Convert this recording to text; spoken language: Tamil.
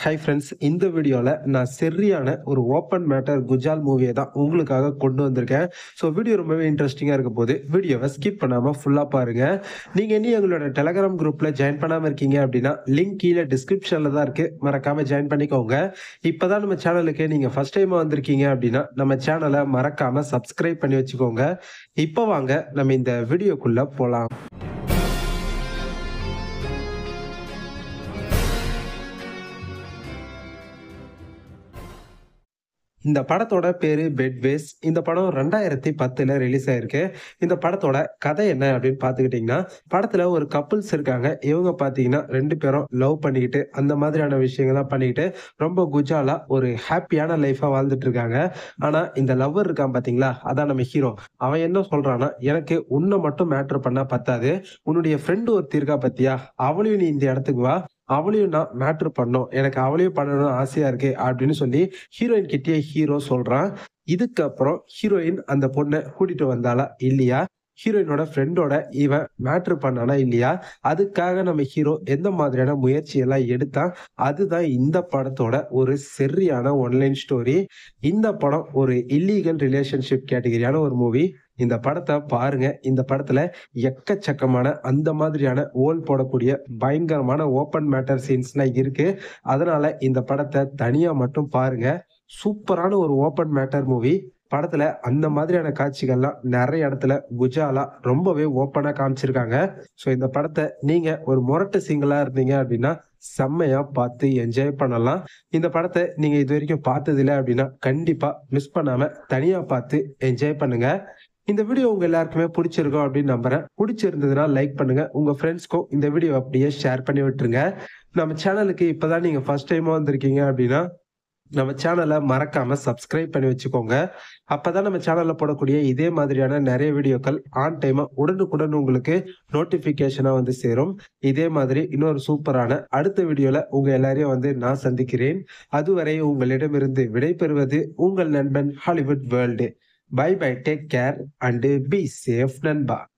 ஹை ஃப்ரெண்ட்ஸ் இந்த வீடியோவில் நான் சரியான ஒரு ஓப்பன் மேட்டர் குஜால் மூவியை தான் உங்களுக்காக கொண்டு வந்திருக்கேன் ஸோ வீடியோ ரொம்பவே இன்ட்ரெஸ்டிங்காக இருக்க போது வீடியோவை ஸ்கிப் பண்ணாமல் ஃபுல்லாக பாருங்கள் நீங்கள் இன்னும் எங்களோட டெலகிராம் குரூப்பில் ஜாயின் பண்ணாமல் இருக்கீங்க அப்படின்னா லிங்க் கீழே டிஸ்கிரிப்ஷனில் தான் இருக்குது மறக்காமல் ஜாயின் பண்ணிக்கோங்க இப்போ தான் நம்ம சேனலுக்கு நீங்கள் ஃபஸ்ட் டைமாக வந்திருக்கீங்க அப்படின்னா நம்ம சேனலை மறக்காமல் சப்ஸ்கிரைப் பண்ணி வச்சுக்கோங்க இப்போ வாங்க நம்ம இந்த வீடியோக்குள்ளே போகலாம் இந்த படத்தோட பேரு பெட்வேஸ் இந்த படம் ரெண்டாயிரத்தி பத்துல ரிலீஸ் ஆயிருக்கு இந்த படத்தோட கதை என்ன அப்படின்னு பாத்துக்கிட்டீங்கன்னா படத்துல ஒரு கப்புள்ஸ் இருக்காங்க இவங்க பாத்தீங்கன்னா ரெண்டு பேரும் லவ் பண்ணிக்கிட்டு அந்த மாதிரியான விஷயங்கள்லாம் பண்ணிக்கிட்டு ரொம்ப குஜாலா ஒரு ஹாப்பியான லைஃபா வாழ்ந்துட்டு இருக்காங்க ஆனா இந்த லவ்வர் இருக்கான் பாத்தீங்களா அதான் நம்ம ஹீரோ அவன் என்ன சொல்றான்னா எனக்கு உன்னை மட்டும் மேட்ரு பண்ணா பத்தாது உன்னுடைய ஃப்ரெண்டு ஒருத்தி இருக்கா பத்தியா அவளையும் நீ இந்த இடத்துக்கு வா அவளையும் நான் மேட்ரு பண்ணோம் எனக்கு அவளையும் பண்ணணும்னு ஆசையா இருக்கு அப்படின்னு சொல்லி ஹீரோயின் கிட்டே ஹீரோ சொல்றான் இதுக்கப்புறம் ஹீரோயின் அந்த பொண்ணை கூட்டிட்டு வந்தாளா இல்லையா ஹீரோயினோட ஃப்ரெண்டோட இவன் மேட்ரு பண்ணானா இல்லையா அதுக்காக நம்ம ஹீரோ எந்த மாதிரியான முயற்சி எல்லாம் எடுத்தா அதுதான் இந்த படத்தோட ஒரு சரியான ஒன்லைன் ஸ்டோரி இந்த படம் ஒரு இல்லீகல் ரிலேஷன்ஷிப் கேட்டகரியான ஒரு மூவி இந்த படத்தை பாருங்க இந்த படத்துல எக்கச்சக்கமான அந்த மாதிரியான ஓல் போடக்கூடிய பயங்கரமான ஓப்பன் மேட்டர் சீன்ஸ்லாம் இருக்கு அதனால இந்த படத்தை தனியா மட்டும் பாருங்க சூப்பரான ஒரு ஓப்பன் மேட்டர் மூவி படத்துல அந்த மாதிரியான காட்சிகள்லாம் நிறைய இடத்துல குஜாலா ரொம்பவே ஓப்பனா காமிச்சிருக்காங்க ஸோ இந்த படத்தை நீங்க ஒரு முரட்டு சிங்கிளா இருந்தீங்க அப்படின்னா செம்மையா பார்த்து என்ஜாய் பண்ணலாம் இந்த படத்தை நீங்க இது வரைக்கும் பார்த்ததில்ல அப்படின்னா கண்டிப்பா மிஸ் பண்ணாம தனியா பார்த்து என்ஜாய் பண்ணுங்க இந்த வீடியோ உங்க எல்லாருக்குமே பிடிச்சிருக்கும் அப்படின்னு நம்புறேன் பிடிச்சிருந்ததுன்னா லைக் பண்ணுங்க உங்க ஃப்ரெண்ட்ஸ்க்கும் இந்த வீடியோ அப்படியே ஷேர் பண்ணி விட்டுருங்க நம்ம சேனலுக்கு இப்பதான் நீங்க ஃபர்ஸ்ட் டைமா வந்திருக்கீங்க அப்படின்னா நம்ம சேனலை மறக்காம சப்ஸ்கிரைப் பண்ணி வச்சுக்கோங்க அப்பதான் நம்ம சேனல்ல போடக்கூடிய இதே மாதிரியான நிறைய வீடியோக்கள் ஆன் டைமா உடனுக்குடன் உங்களுக்கு நோட்டிபிகேஷனா வந்து சேரும் இதே மாதிரி இன்னொரு சூப்பரான அடுத்த வீடியோல உங்க எல்லாரையும் வந்து நான் சந்திக்கிறேன் அதுவரை உங்களிடமிருந்து விடைபெறுவது உங்கள் நண்பன் Hollywood world bye bye take care and be safe நண்பா